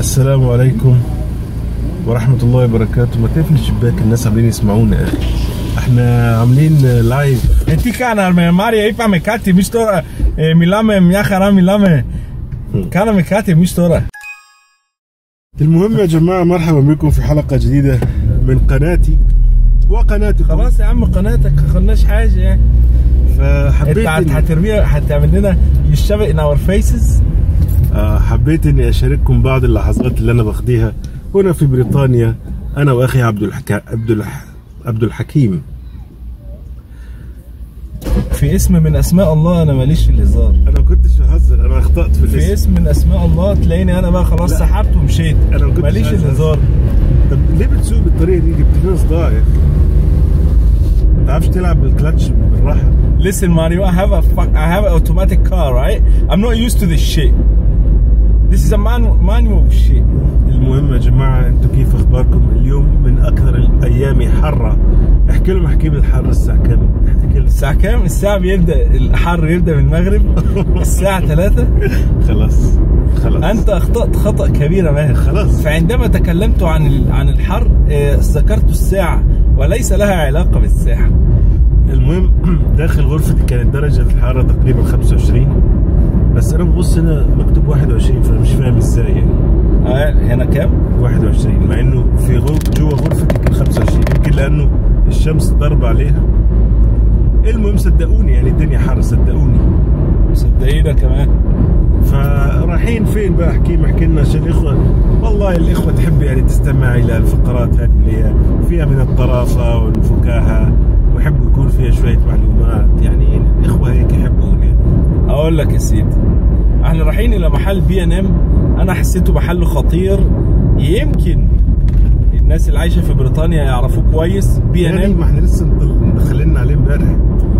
السلام عليكم ورحمة الله وبركاته ما تقفل الشباك الناس عاملين يسمعونا يا اخي احنا عاملين لايف E ti canal me Mari e pa me kati mi stora e mi lame mi akhara mi lame kana me kati mi stora المهم يا جماعة مرحبا بكم في حلقة جديدة من قناتي وقناتكم خلاص يا عم قناتك ما خدناش حاجه يعني فحبيت انت هت- إني- هترميها هتعمل لنا يشتغل ان اور فيسز آه، حبيت اني اشارككم بعض اللحظات اللي انا بخديها هنا في بريطانيا انا واخي عبد الحكا... عبد الح... عبد الحكيم في اسم من اسماء الله انا ماليش في الهزار انا ما كنتش بهزر انا اخطات في في الاسم اسم من اسماء الله تلاقيني انا بقى خلاص لا. سحبت ومشيت أنا ما كنتش ماليش عايز الهزار طب ليه بتسوق بالطريقه دي جبت لنا صداع يا اخي ما تعرفش تلعب بالكلاتش بالراحه Listen, Mario, I have a fuck, I have an automatic car, right? I'm not used to this shit. This is a manual manual shit. المهم يا جماعه انتوا كيف اخباركم اليوم من اكثر الايام حره احكي لهم حكيم الحر الساعه كم احكي لهم الساعة كام؟ الساعة بيبدأ الحر يبدأ من المغرب الساعة 3 خلاص خلاص أنت أخطأت خطأ كبير يا ماهر خلاص. فعندما تكلمت عن ال- عن الحر آه، ذكرت الساعة وليس لها علاقة بالساعة المهم داخل غرفتي كانت درجة الحرارة تقريبا 25 بس أنا ببص هنا مكتوب 21 فأنا مش فاهم إزاي يعني آه، هنا كام؟ 21 مع إنه في غرف جوا غرفتي كان 25 يمكن لأنه الشمس ضرب عليها المهم صدقوني يعني الدنيا حر صدقوني صدقينا كمان فرايحين فين بقى حكيم احكي لنا عشان الاخوه والله الاخوه تحب يعني تستمع الى الفقرات هذه اللي هي فيها من الطرافه والفكاهه ويحبوا يكون فيها شويه معلومات يعني الاخوه هيك يحبون يعني أقول لك يا سيدي احنا رايحين إلى محل بي ان ام أنا حسيته محل خطير يمكن الناس اللي عايشة في بريطانيا يعرفوه كويس بي ان يعني ام ما احنا لسه مطل- مدخلين عليه امبارح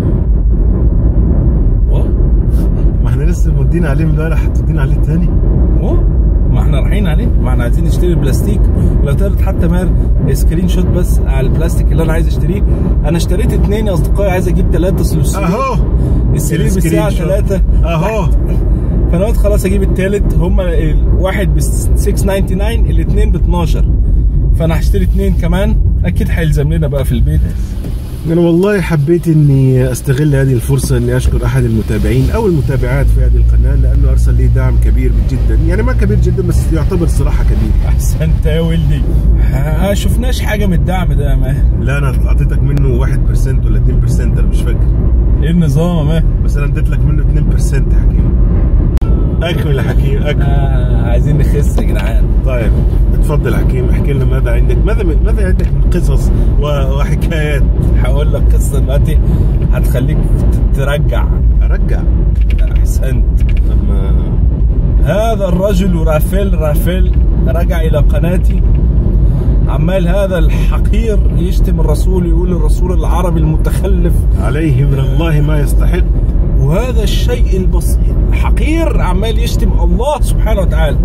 ما احنا لسه مودين عليه امبارح هتودينا عليه تاني أوه، ما احنا رايحين عليه ما احنا عايزين نشتري بلاستيك لو تقدر حتى مار سكرين شوت بس على البلاستيك اللي انا عايز اشتريه انا اشتريت اثنين يا اصدقائي عايز اجيب ثلاثه سلوسيين اهو السرير السكرين بالساعه شوت. ثلاثه اهو فانا قلت خلاص اجيب الثالث هما الواحد ب 699 الاثنين ب 12 فانا هشتري اثنين كمان اكيد هيلزم لنا بقى في البيت انا والله حبيت اني استغل هذه الفرصه اني اشكر احد المتابعين او المتابعات في هذه القناه لانه ارسل لي دعم كبير جدا يعني ما كبير جدا بس يعتبر صراحه كبير احسنت يا ولدي ها شفناش حاجه من الدعم ده يا ماهر لا انا اعطيتك منه 1% ولا 2% انا مش فاكر ايه النظام يا ماهر بس انا اديت لك منه 2% يا حكيم اكمل يا حكيم اكمل آه عايزين نخس يا جدعان طيب اتفضل حكيم احكي لنا ماذا عندك ماذا ماذا عندك من قصص و- وحكايات هقول لك قصه دلوقتي هتخليك ت- ترجع ارجع احسنت اما هذا الرجل رافيل رافيل رجع الى قناتي عمال هذا الحقير يشتم الرسول يقول الرسول العربي المتخلف عليه من الله ما يستحق وهذا الشيء البسيط الحقير عمال يشتم الله سبحانه وتعالى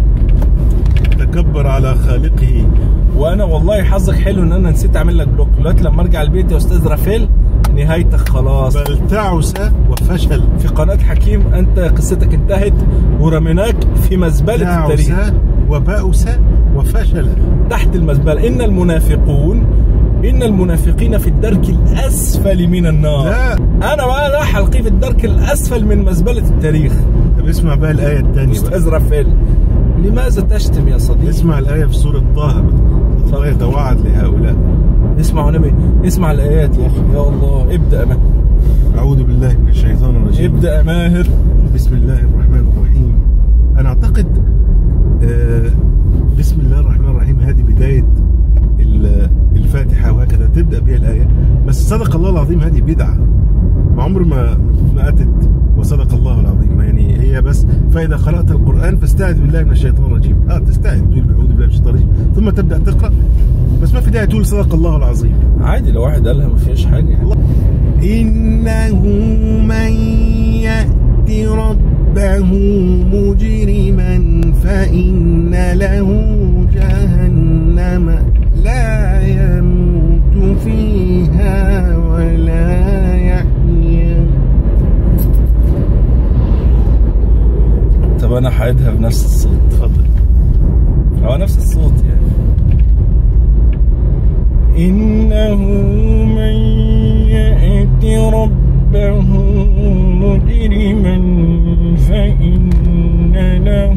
تكبر على خالقه وانا والله حظك حلو ان انا نسيت اعمل لك بلوك دلوقتي لما ارجع البيت يا استاذ رافيل نهايتك خلاص بل تعس وفشل في قناة حكيم أنت قصتك انتهت ورميناك في مزبلة تعس التاريخ وبأس وفشل تحت المزبلة إن المنافقون إن المنافقين في الدرك الأسفل من النار لا أنا بقى راح ألقيه في الدرك الأسفل من مزبلة التاريخ طب اسمع بقى الآية الثانية بقى. أستاذ رافيل لماذا تشتم يا صديقي اسمع الآية في سورة طه الله يتوعد لهؤلاء اسمع نبي اسمع الآيات يا أخي يا الله ابدأ ما. أعوذ بالله من الشيطان الرجيم ابدأ ماهر بسم الله الرحمن الرحيم أنا أعتقد آه، بسم الله الرحمن الرحيم هذه بداية ال- الفاتحة وهكذا تبدأ بها الآية بس صدق الله العظيم هذه بدعة ما عمر ما ما أتت وصدق الله العظيم يعني هي بس فإذا قرأت القرآن فاستعذ بالله من الشيطان الرجيم آه تستعذ تقول أعوذ بالله من الشيطان الرجيم ثم تبدأ تقرأ بس ما في داعي تقول صدق الله العظيم عادي لو واحد قالها ما فيهاش حاجة يعني. إنه من يأت ربه مجرما فإن له جهنم لا يموت فيها ولا يحيا طب أنا هعيدها بنفس الصوت تفضل هو نفس الصوت يعني إنه من يأت ربه مجرما فإن له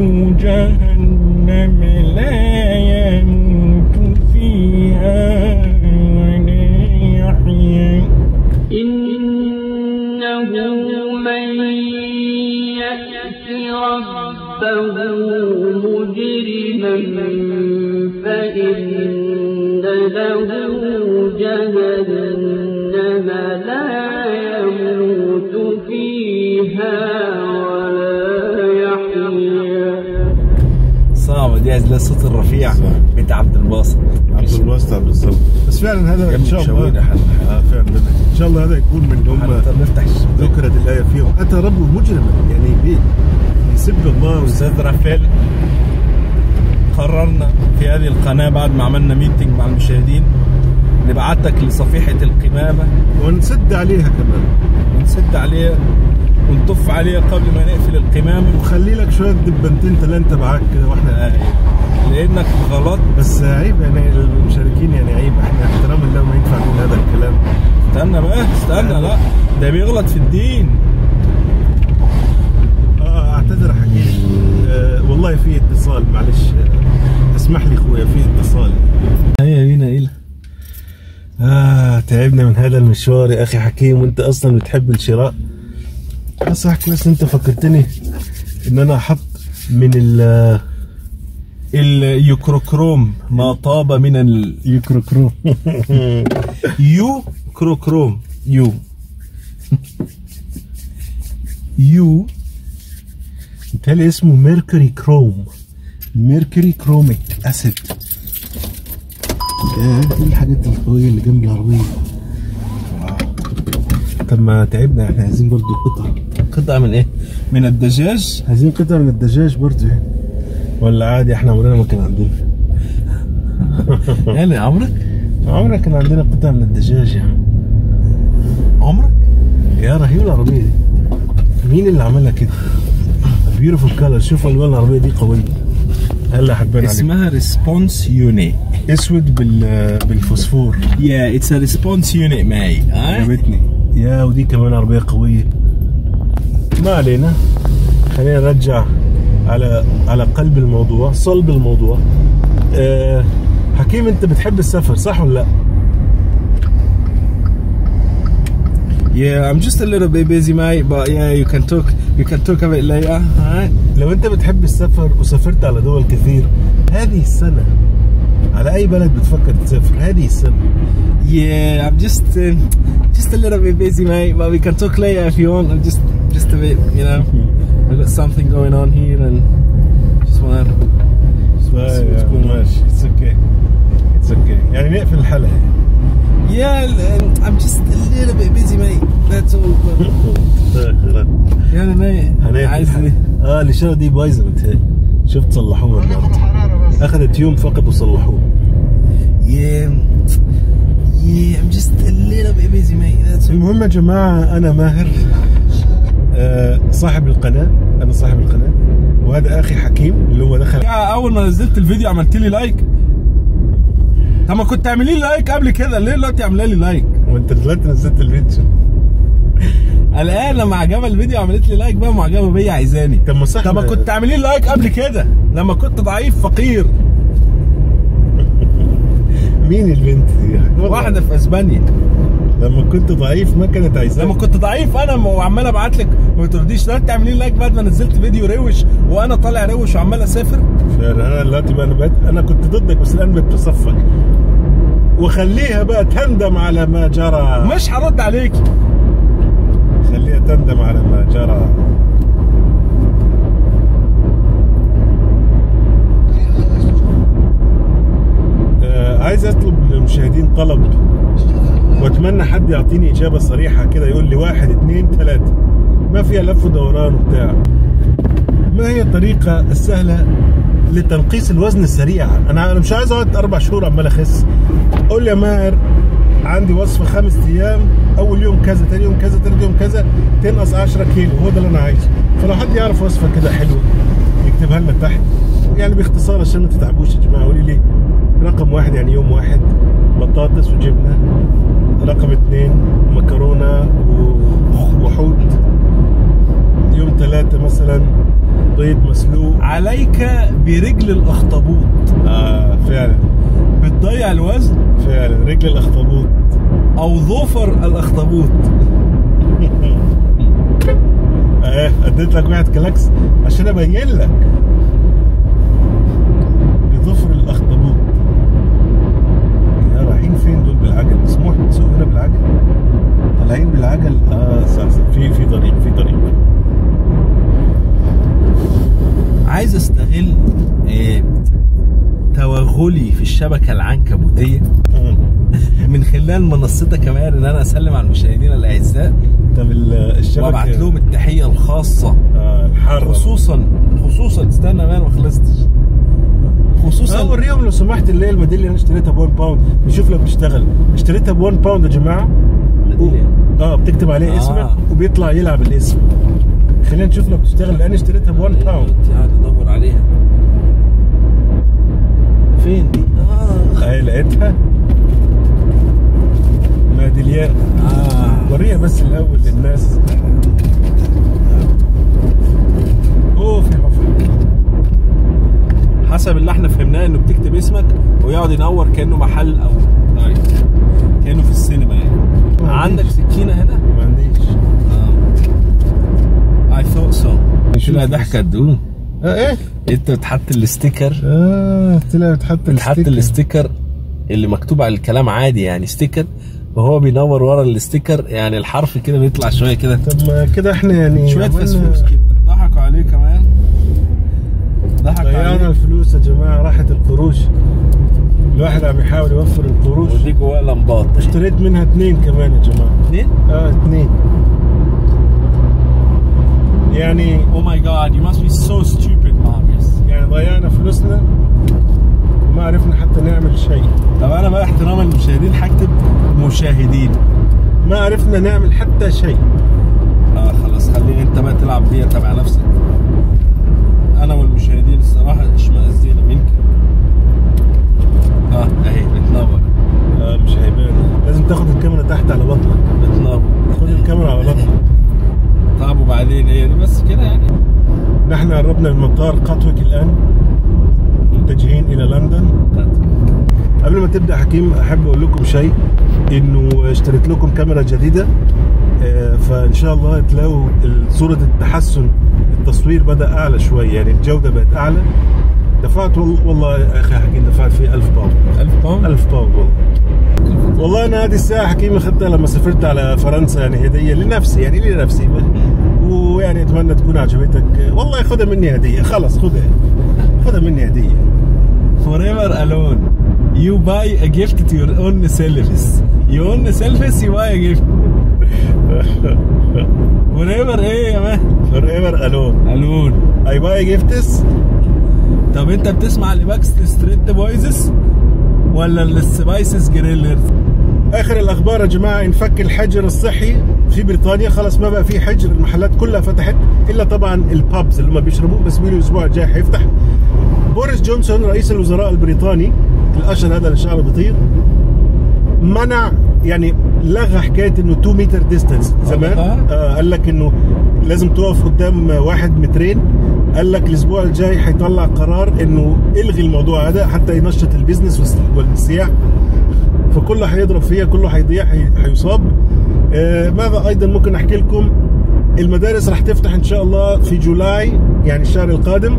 جهنم لا يموت فيها ولا يحيا إنه من يأت ربه مجرما فإن له جهنم لا يموت فيها ولا يحيا صعبة دي عايز لها الصوت الرفيع صح. بتاع عبد الباسط عبد الواسطة بالظبط بس فعلا هذا ان جنب شاء الله مشاوير حل. آه فعلا ان شاء الله هذا يكون من هم حتى نفتح الشباك ذكرت الايه فيهم اتى ربه مجرما يعني بي يسب الله ويسب استاذ رافائيل قررنا في هذه القناه بعد ما عملنا ميتنج مع المشاهدين نبعتك لصفيحه القمامه ونسد عليها كمان ونسد عليها ونطف عليها قبل ما نقفل القمامه وخلي لك شويه دبنتين ثلاثه معاك كده واحنا آه، لانك غلط بس عيب يعني المشاركين يعني عيب احنا احتراما له ما ينفع نقول هذا الكلام استنى بقى استنى لا ده بيغلط في الدين اه اعتذر حكيم آه والله في اتصال معلش آه اسمح لي اخويا في اتصال هيا بينا الى آه تعبنا من هذا المشوار يا أخي حكيم وأنت أصلا بتحب الشراء آه صح كويس أنت فكرتني إن أنا أحط من ال اليوكروكروم ما طاب من ال يوكروكروم يو كروكروم يو يو متهيألي اسمه ميركوري كروم ميركوري كروميك أسيد يا دي الحاجات القوية اللي جنب العربية طب ما تعبنا احنا عايزين برضو قطع قطعة من ايه؟ من الدجاج عايزين قطع من الدجاج برضو يعني ولا عادي احنا عمرنا ما كان عندنا يعني عمرك؟ عمرنا كان عندنا قطع من الدجاج يعني عمرك؟ يا رهيب العربية دي مين اللي عملها كده؟ بيوتيفول كلر شوف الوان العربية دي قوية هلا حتبان عليك اسمها ريسبونس يوني اسود بال بالفوسفور يا اتس ا ريسبونس يوني ماي عجبتني يا ودي كمان عربية قوية ما علينا خلينا نرجع على على قلب الموضوع صلب الموضوع أه حكيم انت بتحب السفر صح ولا لا؟ Yeah, I'm just a little bit busy, mate. But yeah, you can talk. You can talk a bit later. Alright. لو انت بتحب السفر وسافرت على دول كثير هذه السنة على اي بلد بتفكر تسافر هذه السنة Yeah, I'm just uh, just a little bit busy, mate. But we can talk later if you want. I'm just just a bit, you know. I've got something going on here, and just wanna. just wanna see what's going on. ماشي اتس اوكي اتس اوكي يعني نقفل الحلقة Yeah, um, I'm just a little bit busy, mate. That's all. But يعني mate. هنقفل عايز الحلقة اه الاشارة دي بايظة متهيألي شفت صلحوها النهارده اخذت يوم فقط وصلحوها Yeah. Yeah, I'm just a little bit busy, mate. That's all. المهم يا جماعة أنا ماهر آه، صاحب القناة أنا صاحب القناة وهذا أخي حكيم اللي هو دخل يا اول ما نزلت الفيديو عملت لي لايك طب ما كنت تعملي لي لايك قبل كده ليه دلوقتي عامله لي لايك وأنت دلوقتي نزلت الفيديو الان لما عجبها الفيديو عملت لي لايك بقى معجبه بيا عايزاني طب ما صح طب ما كنت تعملي لي لايك قبل كده لما كنت ضعيف فقير مين البنت دي؟ والله واحده في اسبانيا لما كنت ضعيف ما كانت عايزاه لما كنت ضعيف انا وعمال ابعت لك ما ترديش دلوقتي تعملي لي لايك بعد ما نزلت فيديو روش وانا طالع روش وعمال اسافر فعلا انا دلوقتي بقى انا بقيت انا كنت ضدك بس الان بقيت بصفك وخليها بقى تندم على ما جرى مش هرد عليك خليها تندم على ما جرى آه عايز اطلب للمشاهدين طلب واتمنى حد يعطيني اجابه صريحه كده يقول لي واحد اثنين ثلاثه ما فيها لف ودوران وبتاع ما هي الطريقه السهله لتنقيص الوزن السريع انا انا مش عايز اقعد اربع شهور عمال اخس قول لي يا ماهر عندي وصفه خمس ايام اول يوم كذا ثاني يوم كذا ثالث يوم كذا تنقص 10 كيلو هو ده اللي انا عايزه فلو حد يعرف وصفه كده حلوه يكتبها لنا تحت يعني باختصار عشان ما تتعبوش يا جماعه قولي لي رقم واحد يعني يوم واحد بطاطس وجبنه رقم اثنين مكرونه و- وحوت يوم ثلاثة مثلا بيض مسلوق عليك برجل الاخطبوط اه فعلا بتضيع الوزن فعلا رجل الاخطبوط او ظفر الاخطبوط اه اديت لك واحد كلاكس عشان ابين لك بظفر الاخطبوط يا رايحين فين دول بالعجل مسموح تسوق هنا بالعجل طالعين بالعجل اه صح صح في في طريق في طريق عايز استغل آه، توغلي في الشبكه العنكبوتيه مم. من خلال منصتك يا ماهر ان انا اسلم على المشاهدين الاعزاء طب ال- الشبكه وابعت لهم التحيه الخاصه آه الحر خصوصا خصوصا استنى يا مان ما خلصتش اه خصوصا وريهم لو سمحت اللي هي الميداليه اللي انا اشتريتها ب 1 باوند نشوف لو بتشتغل اشتريتها ب 1 باوند يا جماعه اه بتكتب عليه آه. اسمك وبيطلع يلعب الاسم خلينا نشوف لو بتشتغل لان اشتريتها ب 1 باوند تعال ادور عليها فين دي؟ اه اهي لقيتها ميداليات اه وريها بس الاول للناس اوه في حفره حسب اللي احنا فهمناه انه بتكتب اسمك ويقعد ينور كانه محل او طيب كانه في السينما يعني ما عندك عنديش. سكينه هنا؟ ما عنديش اي ثوت سو نشوف لا بس. ضحكه تدوم اه ايه انت بتحط الاستيكر اه طلع بتحط بتحط الستيكر. الاستيكر اللي مكتوب على الكلام عادي يعني ستيكر وهو بينور ورا الاستيكر يعني الحرف كده بيطلع شويه كده طب ما كده احنا يعني شويه عملنا- فسفوس كده ضحكوا عليه كمان ضحكوا ضيعنا عليه الفلوس يا جماعه راحت القروش الواحد عم يحاول يوفر القروش ودي جواه لمبات اشتريت منها اثنين كمان يا جماعه اثنين اه اثنين يعني Oh my god, you must be so stupid, Marius. يعني ضيعنا فلوسنا وما عرفنا حتى نعمل شيء طب انا بقى احتراما للمشاهدين هكتب مشاهدين. ما عرفنا نعمل حتى شيء اه خلاص خليني انت بقى تلعب بيها تبع نفسك. انا والمشاهدين الصراحه اشمئزينا منك. اه اهي بتنور آه مش هيبان لازم تاخد الكاميرا تحت على بطنك بتنور. خد الكاميرا على بطنك طب وبعدين هي دي بس كده يعني. نحن قربنا من مطار قطوك الان متجهين الى لندن قبل ما تبدا حكيم احب اقول لكم شيء انه اشتريت لكم كاميرا جديده آه، فان شاء الله تلاقوا صوره التحسن التصوير بدا اعلى شويه يعني الجوده بقت اعلى دفعت وال- والله يا اخي حكيم دفعت فيه 1000 باوند 1000 باوند 1000 باوند والله والله انا هذه الساعه حكيم اخذتها لما سافرت على فرنسا يعني هديه لنفسي يعني لنفسي ويعني اتمنى تكون عجبتك والله خذها مني هديه خلص خذها خذها مني هديه forever alone. You buy a gift to your own selves. You own selves, you buy a gift. forever ايه يا مان؟ forever alone alone. I buy gifts طب انت بتسمع لباكس ستريت بويزز ولا السبايسز جريلرز؟ اخر الاخبار يا جماعه انفك الحجر الصحي في بريطانيا خلاص ما بقى في حجر المحلات كلها فتحت الا طبعا البابز اللي هم بيشربوه بس بيقولوا الاسبوع الجاي حيفتح بوريس جونسون رئيس الوزراء البريطاني الاشهر هذا اللي شعره بيطير منع يعني لغى حكايه انه 2 متر ديستانس زمان آه. آه قال لك انه لازم تقف قدام واحد مترين قال لك الاسبوع الجاي حيطلع قرار انه الغي الموضوع هذا حتى ينشط البيزنس والس- والسياح فكله هيضرب فيها كله هيضيع هي- هيصاب آه ماذا ايضا ممكن احكي لكم المدارس راح تفتح ان شاء الله في جولاي يعني الشهر القادم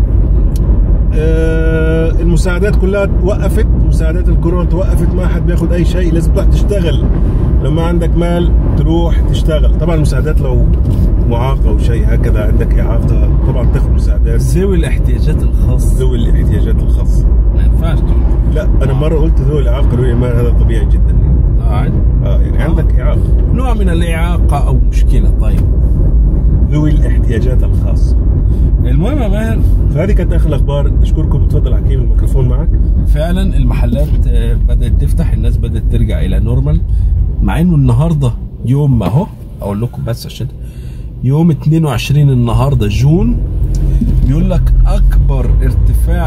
آه المساعدات كلها توقفت مساعدات الكورونا توقفت ما حد بياخد اي شيء لازم تروح تشتغل لو ما عندك مال تروح تشتغل طبعا المساعدات لو معاق او شيء هكذا عندك اعاقه طبعا تاخذ مساعدات ذوي الاحتياجات الخاصة ذوي الاحتياجات الخاصه ما ينفعش تقول لا انا مره قلت ذوي الاعاقه قالوا لي ما هذا طبيعي جدا اه عادي اه يعني عندك اعاقه نوع من الإعاقة أو مشكلة طيب ذوي الاحتياجات الخاصه المهم يا ماهر فهذه كانت اخر الاخبار اشكركم تفضل حكيم الميكروفون معك فعلا المحلات آه، بدأت تفتح الناس بدأت ترجع إلى نورمال مع إنه النهاردة يوم ما هو أقول لكم بس عشان يوم 22 النهاردة جون بيقول لك أكبر ارتفاع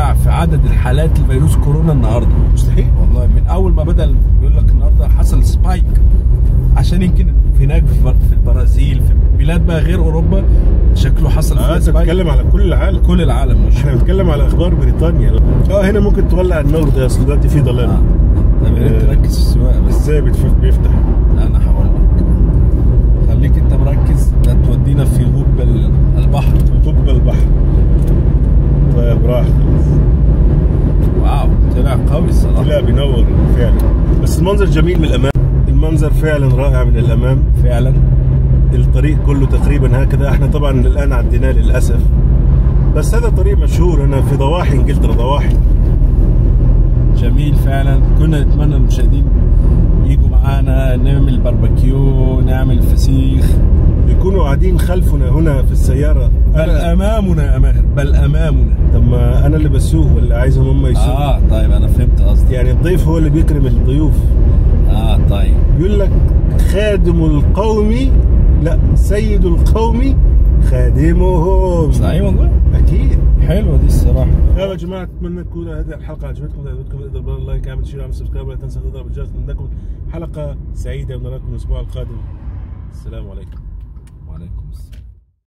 عدد الحالات لفيروس كورونا النهارده مستحيل والله من اول ما بدا بيقول لك النهارده حصل سبايك عشان يمكن في هناك في البر- في البرازيل في بلاد بقى غير اوروبا شكله حصل اه فيها انت سبايك بتتكلم على كل العالم كل العالم مش احنا بنتكلم على اخبار بريطانيا اه هنا ممكن تولع النور ده اصل دلوقتي في ضلال اه طب يا ريت آه. تركز في السواقه بس ازاي بتف- بيفتح لا انا هقول لك خليك انت مركز لا تودينا في غب ال- البحر طب البحر طيب راح خلاص واو طلع قوي الصراحه لا بينور فعلا بس المنظر جميل من الامام المنظر فعلا رائع من الامام فعلا الطريق كله تقريبا هكذا احنا طبعا الان عديناه للاسف بس هذا طريق مشهور هنا في ضواحي انجلترا ضواحي جميل فعلا كنا نتمنى المشاهدين يجوا معانا نعمل باربيكيو نعمل فسيخ يكونوا قاعدين خلفنا هنا في السياره بل انا امامنا يا ماهر بل امامنا طب ما انا اللي بسوق ولا عايزهم هم يسوقوا اه طيب انا فهمت قصدي يعني الضيف هو اللي بيكرم الضيوف اه طيب بيقول لك خادم القوم لا سيد القوم خادمهم صحيح والله اكيد حلوه دي الصراحه يا جماعه اتمنى تكون هذه الحلقه عجبتكم اذا عجبتكم اضغطوا اللايك اعمل شير اعمل سبسكرايب ولا تنسى تضرب الجرس لانكم حلقه سعيده ونراكم الاسبوع القادم السلام عليكم